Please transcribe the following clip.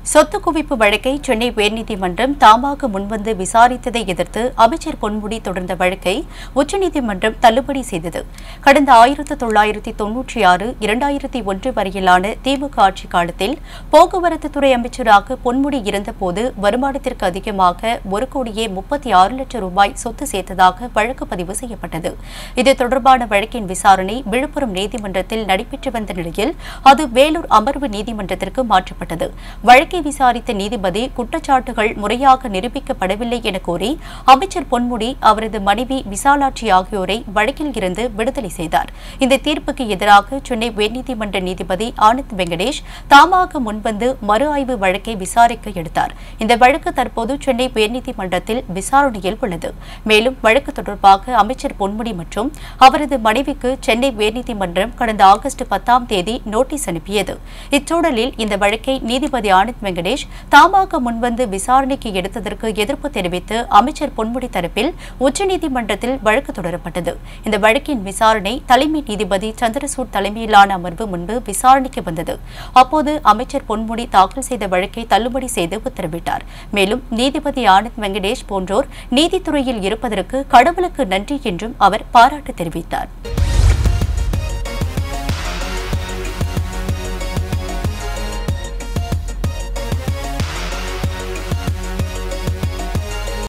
சொத்து குவிப்பு வழக்கை சென்னை உயர்நீதிமன்றம் தாமாக முன்வந்து விசாரித்ததை எதிர்த்து அமைச்சர் பொன்முடி தொடர்ந்த வழக்கை உச்சநீதிமன்றம் தள்ளுபடி செய்தது கடந்த ஆயிரத்து தொள்ளாயிரத்தி தொன்னூற்றி ஆறு இரண்டாயிரத்தி ஒன்று வரையிலான திமுக ஆட்சி காலத்தில் போக்குவரத்து துறை அமைச்சராக பொன்முடி இருந்தபோது வருமானத்திற்கு அதிகமாக ஒரு கோடியே முப்பத்தி ஆறு லட்சம் ரூபாய் சொத்து சேர்த்ததாக வழக்கு பதிவு செய்யப்பட்டது இது தொடர்பான வழக்கின் விசாரணை விழுப்புரம் நீதிமன்றத்தில் நடைபெற்று வந்த நிலையில் அது வேலூர் அமர்வு நீதிமன்றத்திற்கு மாற்றப்பட்டது வழக்கை விசாரித்த நீதிபதி குற்றச்சாட்டுகள் முறையாக நிரூபிக்கப்படவில்லை என கூறி அமைச்சர் பொன்முடி அவரது மனைவி விசாலாட்சி ஆகியோரை வழக்கில் இருந்து விடுதலை செய்தார் இந்த தீர்ப்புக்கு எதிராக சென்னை உயர்நீதிமன்ற நீதிபதி ஆனந்த் வெங்கடேஷ் தாமாக முன்வந்து மறு ஆய்வு வழக்கை விசாரிக்க எடுத்தார் இந்த வழக்கு தற்போது சென்னை உயர்நீதிமன்றத்தில் விசாரணையில் உள்ளது மேலும் வழக்கு தொடர்பாக அமைச்சர் பொன்முடி மற்றும் அவரது மனைவிக்கு சென்னை உயர்நீதிமன்றம் கடந்த ஆகஸ்ட் பத்தாம் தேதி நோட்டீஸ் அனுப்பியது இச்சூழலில் இந்த வழக்கை நீதிபதி ஆனந்த் வெங்கடேஷ் தாமாக முன்வந்து விசாரணைக்கு எடுத்ததற்கு எதிர்ப்பு தெரிவித்து அமைச்சர் பொன்முடி தரப்பில் உச்சநீதிமன்றத்தில் வழக்கு தொடரப்பட்டது இந்த வழக்கின் விசாரணை தலைமை நீதிபதி சந்திரசூட் தலைமையிலான அமர்வு முன்பு விசாரணைக்கு வந்தது அப்போது அமைச்சர் பொன்முடி தாக்கல் செய்த வழக்கை தள்ளுபடி செய்து உத்தரவிட்டார் மேலும் நீதிபதி ஆனந்த் வெங்கடேஷ் போன்றோர் நீதித்துறையில் இருப்பதற்கு கடவுளுக்கு நன்றி என்றும் அவர் பாராட்டு தெரிவித்தார்